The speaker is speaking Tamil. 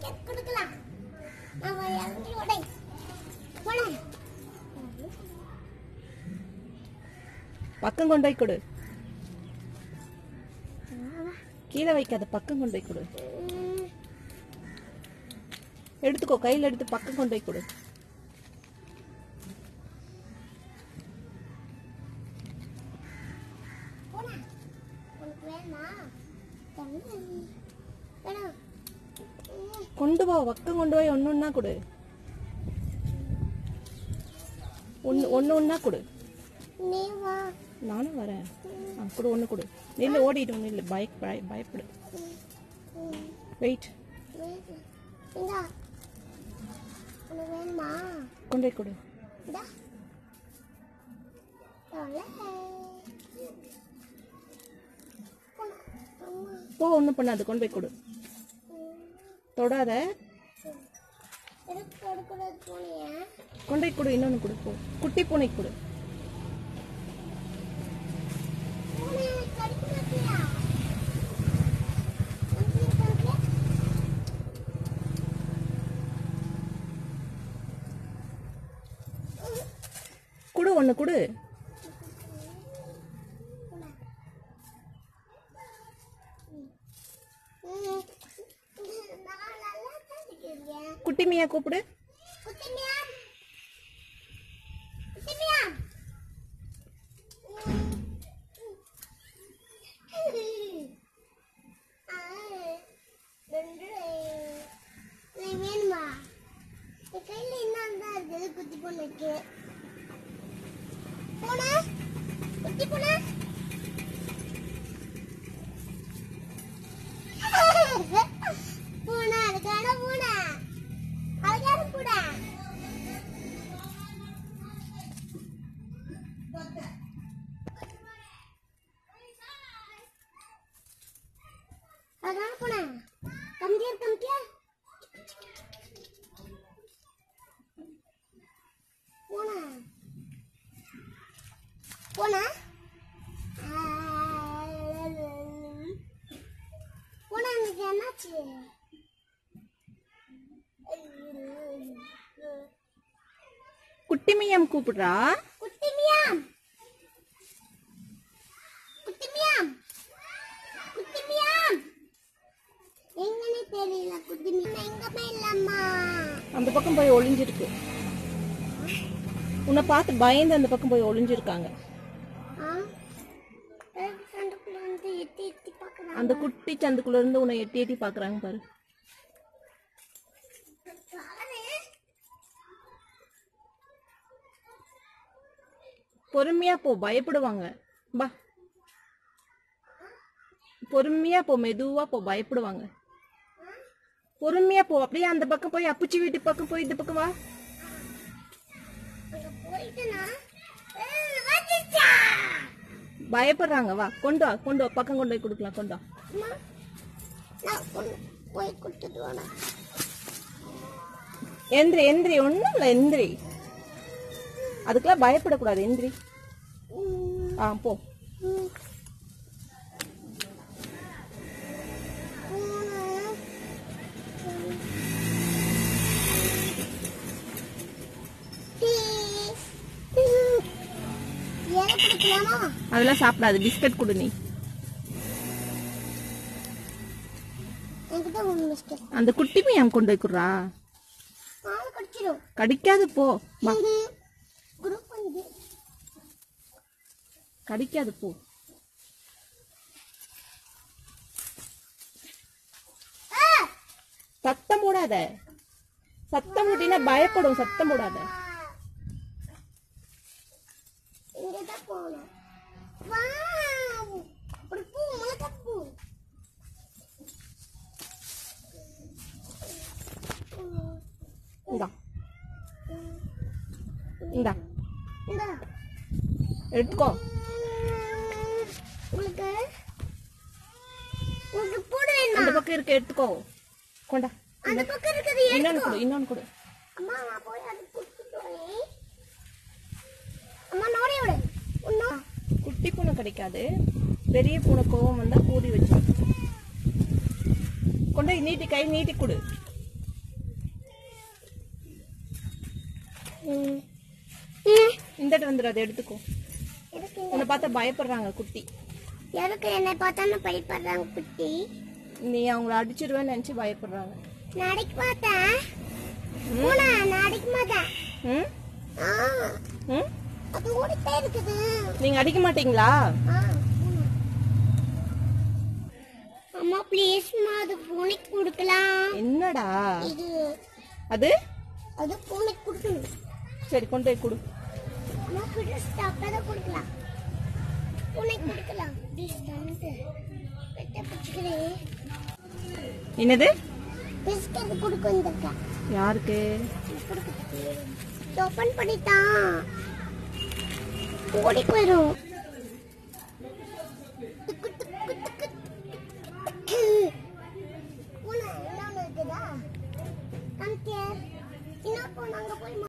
பிஸ்கட் கொடுக்கலாம் நம்ம இறங்கி உடை போலாம் பக்கம் கொண்டு போய் கொடு கீழே வைக்காத பக்கம் கொண்டு போய் கொடு ம், எடுத்துக்கோ கையில் எடுத்து பக்கம் கொண்டு போய் கொடு போலாம் உனக்கு வேணுமா தண்ணி வேணும் ம், கொண்டு போ பக்கம் கொண்டு போய் ஒன்று ஒன்றா கொடு ஒன்று ஒன்று ஒன்றா கொடு நீ வா நானும் வரேன் ஆ கொடு ஒன்று கொடு நில்லு ஓடிட்டு நில்லு பய பய பயப்படு ம், வெயிட் வேணும். இந்தா உனக்கு வேணுமா கொண்டு போய் கொடு இந்தா தொலை. போலாம். அம்மா. போ ஒன்றும் பண்ணாது கொண்டு போய் கொடு தொடாத எதுக்கு கொடுக்கூடாது போனியா கொண்டு போய் கொடு இன்னொன்று கொடு போ குட்டி பூனைக்கு கொடு பூனை கடிக்க மாட்டியா வந்து இருக்காங்க கொடு ஒன்று கொடு ம். நான் நல்லா கடிக்கிறேன் குட்டி மீயா கூப்பிடு குட்டிமியா குட்டிமியா வேணுமா என் கையில இன்னும் தான் இருக்குது குட்டி பொண்ணுக்கு பூனை குட்டி பூனை பூனை அதுக்கான பூனை அதுக்கான பூனை அதுக்கான பூனை கம்மியா கம்மியா பூனை பூனை பூனை எனக்கு என்னாச்சு குட்டி மீயம் கூப்பிடுறா குட்டி மியாம் குட்டி மியாம் குட்டி மியாம் எங்கனே தெரியல குட்டி மியாம் எங்கமே இல்லம்மா அந்த பக்கம் போய் ஒளிஞ்சிருக்கு உன்னை பார்த்து பயந்து அந்த பக்கம் போய் ஒளிஞ்சிருக்காங்க ஆ ஃப்ரெண்டுக்குள்ள வந்து எட்டி எட்டி பார்க்கறாங்க அந்த குட்டி சந்துக்குள்ள இருந்து உன்னை எட்டி எட்டி பாக்குறாங்க பாரு பொறுமையா போ பயப்படுவாங்க பா பொறுமையா போ மெதுவா போ பயப்படுவாங்க பொறுமையா போ அப்படியே அந்த பக்கம் போய் அப்புச்சி வீட்டு பக்கம் போய் இந்த பக்கம் வா அங்க போயிட்டுனா வந்துச்சா பயப்படுறாங்க வா கொண்டு வா கொண்டு வா பக்கம் கொண்டு போய் கொடுக்கலாம் கொண்டு வா அம்மா நான் கொண்டு போய் கொடுத்துட்டு வரேன் எந்திரி எந்திரி ஒண்ணும் இல்ல எந்திரி அதுக்கெல்லாம் பயப்படக்கூடாது எந்திரி ம், ஆ போ ம். பூனை. டீ. டீ. இலை குடிக்கலாமா அதெல்லாம் சாப்பிடாது பிஸ்கட் கொடு நீ என்கிட்ட ஒன்று பிஸ்கட் அந்த குட்டி மீன் கொண்டு போய் குடுறா நாலு கடிச்சிடும் கடிக்காது போ வா குரூப் வந்து கடிக்காது போ ஆ! சத்தம் போடாத சத்தம் போட்டினா பயப்படும் சத்தம் போடாத இங்கதான் போகணும் வாவ்! ஒரு பூ மிளகாய் பூ ம், இந்தா இந்தா இந்தா. எடுத்துக்கோ உங்களுக்கு உங்களுக்கு பூடு வேணுமா அந்த பக்கம் இருக்க எடுத்துக்கோ கொண்டா அந்த பக்கம் இருக்கிறது இன்னொன்னு எடுத்துக்கோ கொடு இன்னொன்னு கொடு அம்மா நான் போய் அது கொடுத்துட்டு வரேன் அம்மா நோடி விடு இன்னும் குட்டி பூனை கிடைக்காது பெரிய பூனை கோவம் வந்தா பூரி வச்சு கொண்டு போய் நீட்டி கை நீட்டி கொடு ம். ம். இந்தட்டு வந்துடும் அதை எடுத்துக்கோ எதுக்கு இந்த- உன்னை பார்த்தா பயப்படுறாங்க குட்டி எதுக்கு என்னை பார்த்தாலும் பயப்படுறாங்க குட்டி நீ அவங்கள அடிச்சிருவேன்னு நினைச்சு பயப்படுறாங்க நான் அடிக்க மாட்டேன் பூனை நான் அடிக்க மாட்டேன் ம் ஆ, ம் அது ஓடிட்டே இருக்குது நீங்க அடிக்க மாட்டீங்களா ஆ, பூனை. அம்மா ப்ளீஸ்மா அது பூனைக்கு கொடுக்கலாம் என்னடா இது அது அது பூனைக்கு கொடுக்கணும் சரி கொண்டு போய் கொடு அம்மா பிடிச்சிட்டு அப்பதான் கொடுக்கலாம் பூனைக்கு கொடுக்கலாம் ப்ளீஸ் தந்துட்டு பெட்ட பிடிச்சிக்கிறேன் என்னது பிஸ்கட் கொடுக்க வந்திருக்கேன் யாருக்கு ஓப்பன் பண்ணிட்டான் ஓடி போயிடும் துக்கு, துக்கு, துக்கு, துக்கு. பூனை இன்னொன்னு இருக்குதா காமிக்க இன்னும் பூனை அங்க போய்